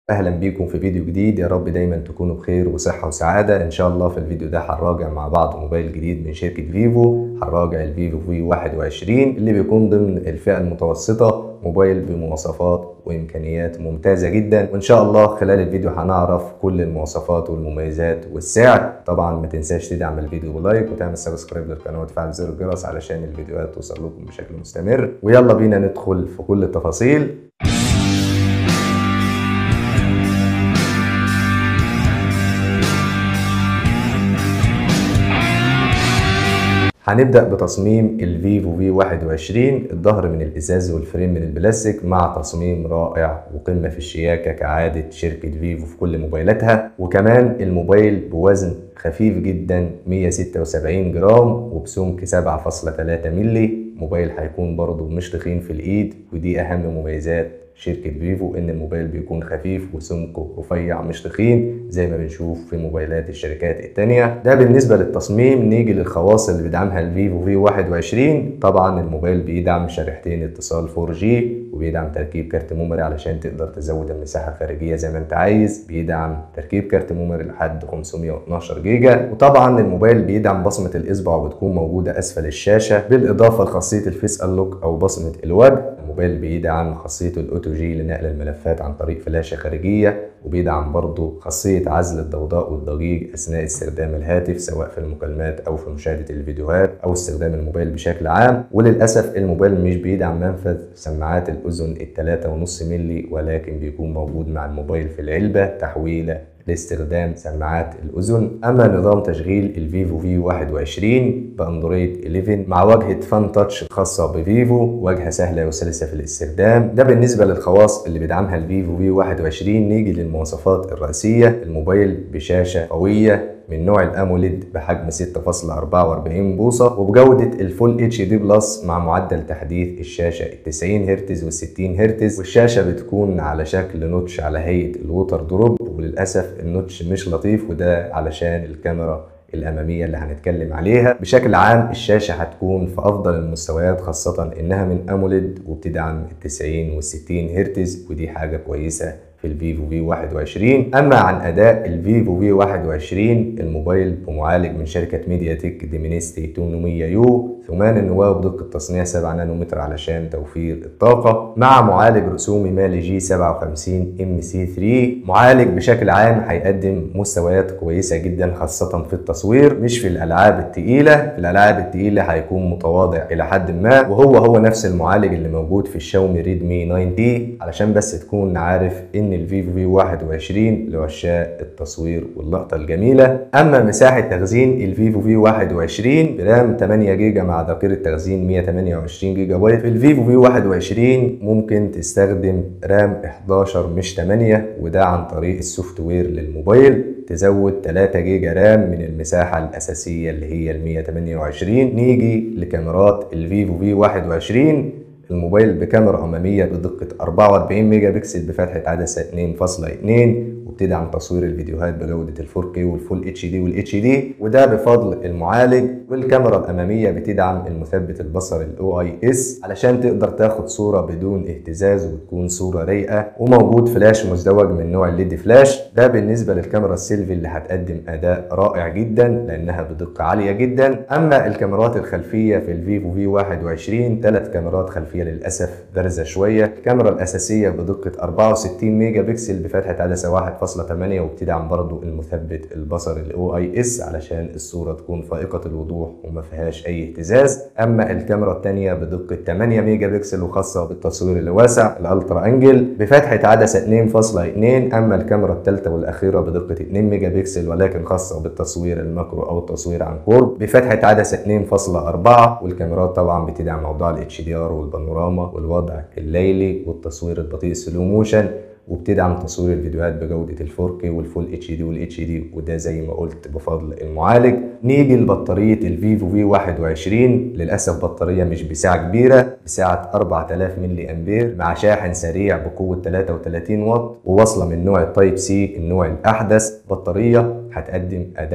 اهلا بيكم في فيديو جديد يا رب دايما تكونوا بخير وصحة وسعادة ان شاء الله في الفيديو ده هنراجع مع بعض موبايل جديد من شركة فيفو هنراجع الفيفو في 21 اللي بيكون ضمن الفئة المتوسطة موبايل بمواصفات وامكانيات ممتازة جدا وان شاء الله خلال الفيديو هنعرف كل المواصفات والمميزات والسعر طبعا ما تنساش تدعم الفيديو بلايك وتعمل سبسكرايب للقناة وتفعل زر الجرس علشان الفيديوهات توصل لكم بشكل مستمر ويلا بينا ندخل في كل التفاصيل هنبدأ بتصميم الفيفو في 21 الظهر من الإزاز والفريم من البلاستيك مع تصميم رائع وقمة في الشياكة كعادة شركة فيفو في كل موبايلاتها وكمان الموبايل بوزن خفيف جدا 176 جرام وبسمك 7.3 مللي موبايل هيكون برضه مش تخين في الإيد ودي أهم مميزات شركة فيفو إن الموبايل بيكون خفيف وسمكه رفيع مش تخين زي ما بنشوف في موبايلات الشركات التانية ده بالنسبة للتصميم نيجي للخواص اللي بيدعمها الفيفو في 21 طبعا الموبايل بيدعم شريحتين اتصال 4G وبيدعم تركيب كارت ميموري علشان تقدر تزود المساحة الخارجية زي ما انت عايز بيدعم تركيب كارت ميموري لحد 512 جيجا وطبعا الموبايل بيدعم بصمة الإصبع وبتكون موجودة أسفل الشاشة بالإضافة لخاصية الفيس أنلوك أو بصمة الوجه الموبايل بيدعم خاصية الأوتو جي لنقل الملفات عن طريق فلاشة خارجية وبيدعم برضه خاصية عزل الضوضاء والضجيج أثناء استخدام الهاتف سواء في المكالمات أو في مشاهدة الفيديوهات أو استخدام الموبايل بشكل عام وللأسف الموبايل مش بيدعم منفذ سماعات الأذن التلاتة ونص ملي ولكن بيكون موجود مع الموبايل في العلبة تحويلة لاستخدام سماعات الأذن أما نظام تشغيل الفيفو في 21 بأندرويد 11 مع واجهة فان تاتش الخاصة بفيفو واجهة سهلة وسلسة في الاستخدام ده بالنسبة للخواص اللي بيدعمها الفيفو في 21 نيجي للمواصفات الرئيسية الموبايل بشاشة قوية من نوع الاموليد بحجم 6.44 بوصه وبجوده الفول اتش دي بلس مع معدل تحديث الشاشه 90 هرتز وال 60 هرتز والشاشه بتكون على شكل نوتش على هيئه الووتر دروب وللاسف النوتش مش لطيف وده علشان الكاميرا الأمامية اللي هنتكلم عليها بشكل عام الشاشة هتكون في أفضل المستويات خاصة إنها من أموليد وبتدعم ال 90 وال 60 هرتز ودي حاجة كويسة في الفيفو في 21 اما عن اداء الفيفو في 21 الموبايل بمعالج من شركه ميديا تك ديمينيستي 800 يو ثمان النواه بدقه تصنيع 7 نانومتر علشان توفير الطاقه مع معالج رسومي مالي جي 57 ام سي 3 معالج بشكل عام هيقدم مستويات كويسه جدا خاصه في التصوير مش في الالعاب التقيله في الالعاب التقيله هيكون متواضع الى حد ما وهو هو نفس المعالج اللي موجود في الشاومي ريدمي 9 دي علشان بس تكون عارف ان الفيفو في 21 لعشاق التصوير واللقطة الجميلة أما مساحة تخزين الفيفو في 21 برام 8 جيجا مع ذاكرة تخزين 128 جيجا بايت في الفيفو في 21 ممكن تستخدم رام 11 مش 8 وده عن طريق السوفت وير للموبايل تزود 3 جيجا رام من المساحة الأساسية اللي هي ال 128 نيجي لكاميرات الفيفو في 21 الموبايل بكاميرا أمامية بدقة 44 ميجا بكسل بفتحة عدسة 2.2 وبتدعم تصوير الفيديوهات بجودة ال 4K والفول اتش دي والاتش دي وده بفضل المعالج والكاميرا الأمامية بتدعم المثبت البصر ال OIS علشان تقدر تاخد صورة بدون اهتزاز وتكون صورة رايقة وموجود فلاش مزدوج من نوع الليد فلاش ده بالنسبة للكاميرا السيلفي اللي هتقدم أداء رائع جدا لأنها بدقة عالية جدا أما الكاميرات الخلفية في الفيفو في 21 ثلاث كاميرات خلفية للأسف بارزة شوية الكاميرا الأساسية بدقة 64 ميجا بكسل بفتحة عدسة 1.8 وبتدعم برضو المثبت البصري ال OIS علشان الصورة تكون فائقة الوضوح وما فيهاش أي اهتزاز أما الكاميرا الثانية بدقة 8 ميجا بكسل وخاصة بالتصوير الواسع الألترا أنجل بفتحة عدسة 2.2 أما الكاميرا الثالثة والأخيرة بدقة 2 ميجا بكسل ولكن خاصة بالتصوير الماكرو أو التصوير عن قرب بفتحة عدسة 2.4 والكاميرات طبعا بتدعم موضوع ال HDR والبانوراما والوضع الليلي والتصوير البطيء سلو موشن وبتدعم تصوير الفيديوهات بجودة ال 4K والفول اتش دي والاتش دي وده زي ما قلت بفضل المعالج نيجي لبطارية الفيفو في 21 للأسف بطارية مش بسعة كبيرة بسعة 4000 ملي أمبير مع شاحن سريع بقوة 33 واط وواصلة من نوع التايب سي النوع الأحدث بطارية هتقدم أداء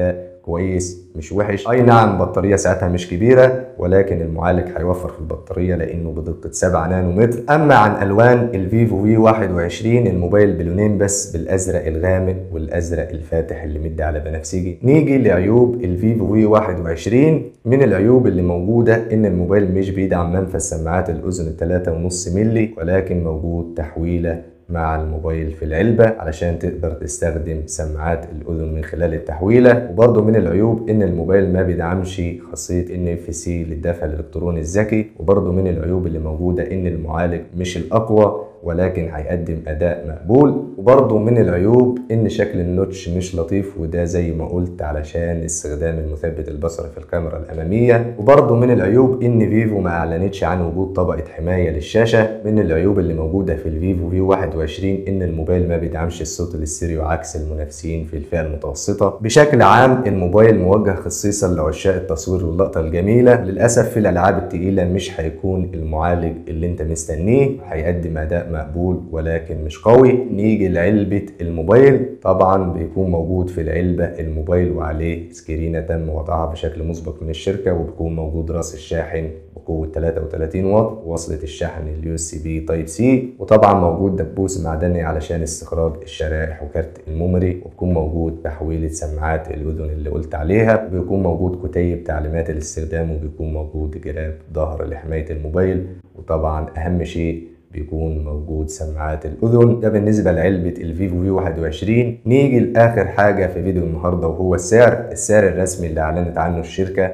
كويس مش وحش اي نعم بطاريه ساعتها مش كبيره ولكن المعالج هيوفر في البطاريه لانه بدقه 7 نانومتر اما عن الوان الفيفو في 21 الموبايل بلونين بس بالازرق الغامق والازرق الفاتح اللي مدي على بنفسجي نيجي لعيوب الفيفو في 21 من العيوب اللي موجوده ان الموبايل مش بيدعم منفذ سماعات الاذن 3.5 مللي ولكن موجود تحويله مع الموبايل في العلبة علشان تقدر تستخدم سماعات الأذن من خلال التحويلة وبرضه من العيوب إن الموبايل ما بيدعمش خاصية NFC للدفع الإلكتروني الذكي وبرضه من العيوب اللي موجودة إن المعالج مش الأقوى ولكن هيقدم اداء مقبول وبرضه من العيوب ان شكل النوتش مش لطيف وده زي ما قلت علشان استخدام المثبت البصري في الكاميرا الاماميه وبرضه من العيوب ان فيفو ما اعلنتش عن وجود طبقه حمايه للشاشه من العيوب اللي موجوده في الفيفو في 21 ان الموبايل ما بيدعمش الصوت الاستيريو عكس المنافسين في الفئه المتوسطه بشكل عام الموبايل موجه خصيصا لعشاق التصوير واللقطه الجميله للاسف في الالعاب التقيله مش هيكون المعالج اللي انت مستنيه هيقدم اداء مقبول ولكن مش قوي نيجي لعلبة الموبايل طبعا بيكون موجود في العلبة الموبايل وعليه سكرينة تم وضعها بشكل مسبق من الشركة وبيكون موجود راس الشاحن بقوة 33 واط وصلة الشحن اليو اس بي تايب سي وطبعا موجود دبوس معدني علشان استخراج الشرائح وكارت الميموري وبيكون موجود تحويلة سماعات الأذن اللي قلت عليها وبيكون موجود كتيب تعليمات الاستخدام وبيكون موجود جراب ظهر لحماية الموبايل وطبعا أهم شيء بيكون موجود سماعات الاذن ده بالنسبه لعلبه الفيفو في 21 نيجي لاخر حاجه في فيديو النهارده وهو السعر السعر الرسمي اللي اعلنت عنه الشركه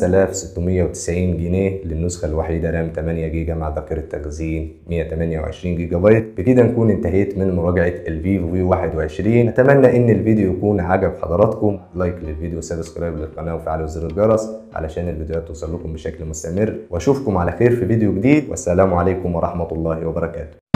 5690 جنيه للنسخه الوحيده رام 8 جيجا مع ذاكره تخزين 128 جيجا بايت بكده نكون انتهيت من مراجعه الفيفو في 21 اتمنى ان الفيديو يكون عجب حضراتكم لايك للفيديو سبسكرايب للقناه وفعلوا زر الجرس علشان الفيديوهات توصل لكم بشكل مستمر واشوفكم على خير في فيديو جديد والسلام عليكم ورحمه الله وبركاته